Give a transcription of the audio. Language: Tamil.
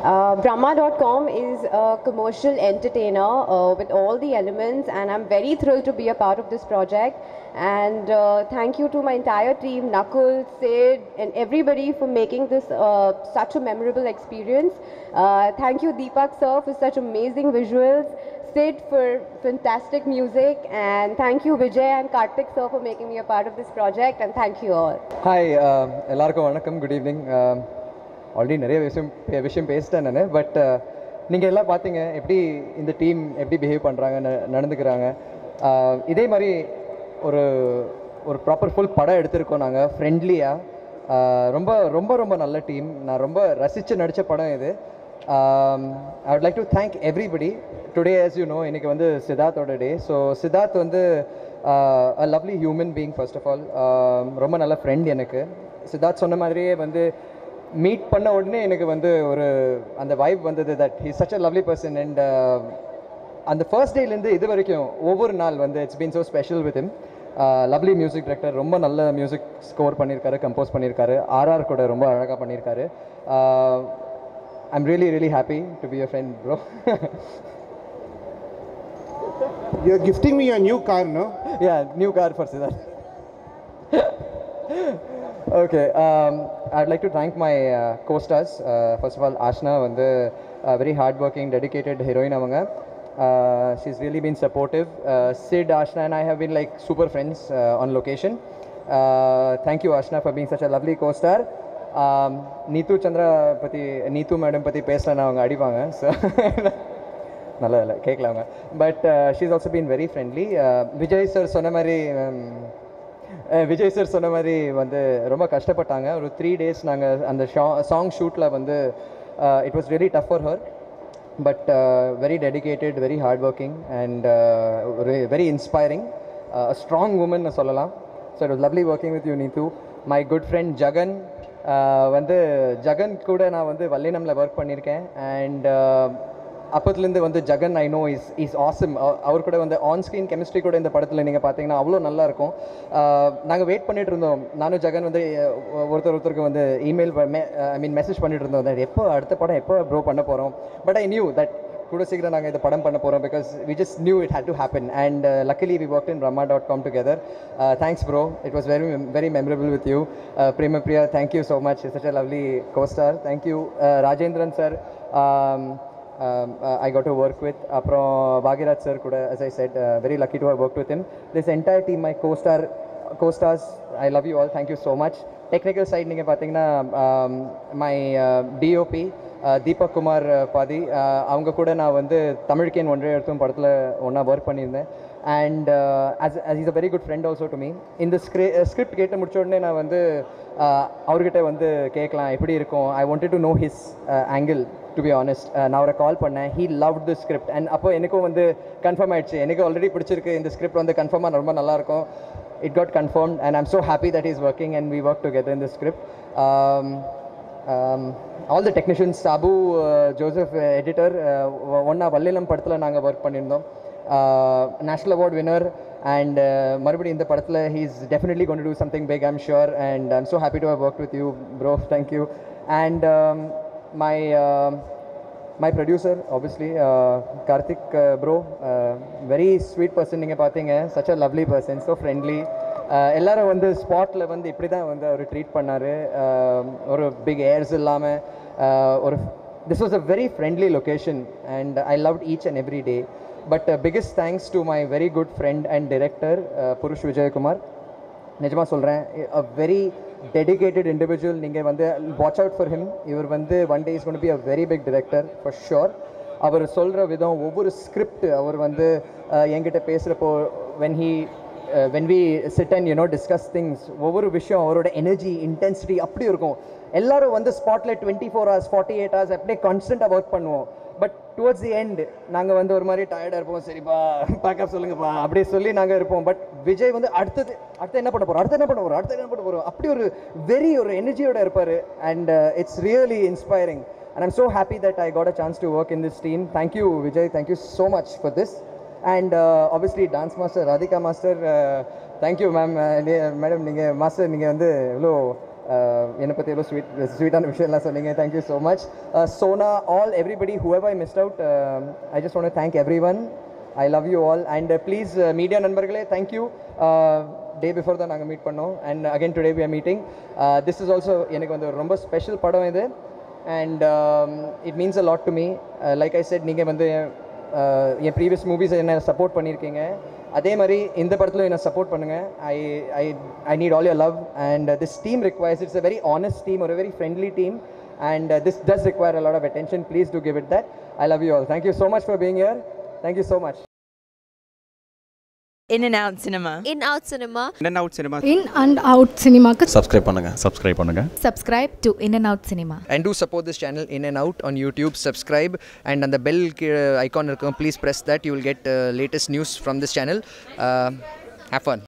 Uh, Brahma.com is a commercial entertainer uh, with all the elements, and I'm very thrilled to be a part of this project. And uh, thank you to my entire team, Nakul, Sid, and everybody for making this uh, such a memorable experience. Uh, thank you, Deepak sir, for such amazing visuals. Sid for fantastic music, and thank you, Vijay and Kartik sir, for making me a part of this project. And thank you all. Hi எல்லாருக்கும் வணக்கம் குட் ஈவினிங் ஆல்ரெடி நிறைய விஷயம் பே- விஷயம் பேசிட்டேன் நான் பட் நீங்கள் எல்லாம் பார்த்தீங்க எப்படி இந்த டீம் எப்படி பிஹேவ் பண்ணுறாங்க நடந்துக்கிறாங்க Uh, இதே மாதிரி ஒரு ஒரு ப்ராப்பர் ஃபுல் படம் எடுத்திருக்கோம் நாங்கள் ஃப்ரெண்ட்லியாக ரொம்ப ரொம்ப ரொம்ப நல்ல டீம் நான் ரொம்ப ரசித்து நடித்த படம் இது I would like to thank everybody today as you know இன்னைக்கு வந்து சித்தார்த்தோட டே ஸோ சித்தார்த் வந்து a lovely human being first of all ரொம்ப நல்ல ஃப்ரெண்ட் எனக்கு சித்தார்த் சொன்ன மாதிரியே வந்து மீட் பண்ண உடனே எனக்கு வந்து ஒரு அந்த வைப் வந்தது that he such a lovely person and அந்த ஃபர்ஸ்ட் டேலேருந்து இது வரைக்கும் ஒவ்வொரு நாள் வந்து it's been so special with him lovely music director ரொம்ப நல்ல மியூசிக் ஸ்கோர் பண்ணியிருக்காரு கம்போஸ் பண்ணியிருக்காரு ஆர்ஆர் கூட ரொம்ப அழகாக பண்ணியிருக்காரு I'm really really happy to be a friend bro You're gifting me a new car, no? yeah, new car for Siddharth. okay, um, I'd like to thank my uh, co-stars. Uh, first of all, Ashna, வந்து uh, very hardworking, dedicated heroine அவங்க. Uh, she's really been supportive. Uh, Sid, Ashna, and I have been like super friends uh, on location. Uh, thank you, Ashna, for being such a lovely co-star. Um, Neethu Chandra பற்றி நீத்து மேடம் பற்றி பேசலன்னா அவங்க அடிப்பாங்க ஸோ நல்லா இல்லை கேட்கல அவங்க but she's also been very friendly Vijay sir சொன்ன மாதிரி um, அஹ் விஜய் சார் சொன்ன மாதிரி வந்து ரொம்ப கஷ்டப்பட்டாங்க ஒரு த்ரீ டேஸ் நாங்கள் அந்த ஷா சாங் ஷூட்டில் வந்து it was very tough for her but very dedicated very hard working and ஒரு வெரி இன்ஸ்பைரிங் ஸ்ட்ராங் உமன் சொல்லலாம் so it was lovely working with you Neethu my good friend Jagan uh, வந்து ஜகன் கூட நான் வந்து வல்லினமில் ஒர்க் பண்ணியிருக்கேன் அண்ட் அப்பத்துலேருந்து வந்து Jagan I know is is awesome அவர் கூட வந்து ஆன் ஸ்க்ரீன் கெமிஸ்ட்ரி கூட இந்த படத்தில் நீங்கள் பார்த்தீங்கன்னா அவ்வளோ நல்லா இருக்கும் நாங்கள் வெயிட் பண்ணிட்டு இருந்தோம் நானும் ஜகன் வந்து அஹ், ஒருத்தர் ஒருத்தருக்கு வந்து இமெயில் ஐ மீன் மெசேஜ் பண்ணிட்டு இருந்தோம் that எப்போ அடுத்த படம் எப்போ ப்ரோ பண்ண போகிறோம் பட் ஐ நியூ தட் கூட சீக்கிரம் நாங்கள் இந்த படம் பண்ண போகிறோம் because we just knew it had to happen and luckily we work in Rama dot com together thanks bro it was very very memorable with you Prema Priya thank you so much such a lovely costar thank you Rajendran sir um, uh, I got to work with. அப்புறம் பாக்யராஜ் சார் கூட as I said, uh, very lucky to have worked with him. This entire team, my co-star, co-stars, I love you all. Thank you so much. Technical side நீங்கள் பார்த்தீங்கன்னா my DOP Deepak Kumar uh, பாதி uh, அவங்க கூட நான் வந்து தமிழ்கேன் ஒன்றே எடுத்தும் படத்தில் ஒன்றா ஒர்க் பண்ணியிருந்தேன் and as as is a very good friend also to me இந்த ஸ்கிரி ஸ்கிரிப்ட் கேட்டு முடிச்ச உடனே நான் வந்து uh, அவர்கிட்ட வந்து கேட்கலாம் எப்படி இருக்கும் I wanted to know his angle to be honest நான் அவரை கால் பண்ணேன் he love the script and அப்போ எனக்கும் வந்து கன்ஃபார்ம் ஆயிடுச்சு எனக்கு ஆல்ரெடி பிடிச்சிருக்கு இந்த ஸ்கிரிப்ட் வந்து கன்ஃபார்மாக ரொம்ப நல்லா இருக்கும் it got confirm and I'm so happy that is working and we work together in the script all the technicians Abu Joseph editor ஒன்றா வல்லிலம் படத்தில் நாங்கள் ஒர்க் பண்ணியிருந்தோம் நேஷ்னல் அவார்ட் வினர் அண்ட் மறுபடியும் இந்த படத்தில் ஹீ இஸ் டெஃபினெட்லி கொண்டு do something big I'm sure and I'm so happy to have work with you bro thank you and my uh, my producer obviously uh, Karthik uh, bro uh, very sweet person நீங்கள் பார்த்தீங்க such a lovely person so friendly uh, எல்லாரும் வந்து ஸ்பாட்டில் வந்து இப்படி தான் வந்து அவர் ட்ரீட் பண்ணார் ஒரு பிக் ஏர்ஸ் இல்லாமல் ஒரு this was a very friendly location and I loved each and every day but biggest thanks to my very good friend and director Purush Vijayakumar நிஜமாக சொல்கிறேன் அ வெரி டெடிகேட்டட் இண்டிவிஜுவல் நீங்கள் வந்து வாட்ச் அவுட் ஃபார் ஹிம் இவர் வந்து ஒன் டே இஸ் கொண்டு be a very big director for sure அவர் சொல்கிற விதம் ஒவ்வொரு ஸ்கிரிப்ட் அவர் வந்து அஹ், என்கிட்ட பேசுகிறப்போ when he when we sit and you know discuss things ஒவ்வொரு விஷயம் அவரோட எனர்ஜி இன்டென்சிட்டி அப்படி இருக்கும் எல்லாரும் வந்து ஸ்பாட்ல twenty four hours forty eight hours அப்படியே கான்ஸ்டண்ட்டாக ஒர்க் பண்ணுவோம் பட் டுவர்ட்ஸ் தி எண்ட் நாங்கள் வந்து ஒரு மாதிரி டயர்டாக இருப்போம் சரிப்பா பேக்கப் சொல்லுங்கப்பா அப்படி சொல்லி நாங்கள் இருப்போம் பட் விஜய் வந்து அடுத்தது அடுத்து என்ன பண்ண போகிறோம் அடுத்து என்ன பண்ண போகிறோம் அடுத்து என்ன பண்ண போகிறோம் அப்படி ஒரு வெரி ஒரு எனர்ஜியோட இருப்பார் and it's really inspiring and I'm so happy that I got a chance to work in this team thank you Vijay thank you so much for this and obviously dance master Radhika master thank you ma'am madam நீங்கள் மாஸ்டர் நீங்கள் வந்து எவ்வளோ என்னை பற்றி எவ்வளோ ஸ்வீட் ஸ்வீட்டான விஷயம்லாம் சொன்னீங்க thank you so much Sona all everybody who I missed out I just want thank everyone I love you all and please media நண்பர்களே தேங்க்யூ டே பிஃபோர் தான் நாங்கள் மீட் பண்ணோம் and again today we are meeting this is also எனக்கு வந்து ஒரு ரொம்ப ஸ்பெஷல் படம் இது and it means a lot to me like I said நீங்கள் வந்து uh, என் ப்ரீவியஸ் மூவிஸை என்ன சப்போர்ட் பண்ணியிருக்கீங்க அதே மாதிரி இந்த படத்தில் என்ன சப்போர்ட் பண்ணுங்கள் I I I need all your love and this team requires it's a very honest team ஒரு very friendly team and this does require a lot of attention please do give it that I love you all thank you so much for being here thank you so much In and out cinema. in out cinema In and out cinema. In and out சினிமாக்கு சப்ஸ்கிரைப் பண்ணுங்கள் சப்ஸ்கிரைப் பண்ணுங்கள் subscribe to In and Out Cinema. and do support this channel in and out on youtube subscribe and on the bell uh, icon இருக்கும், please press that you will get uh, latest news from this channel uh, have fun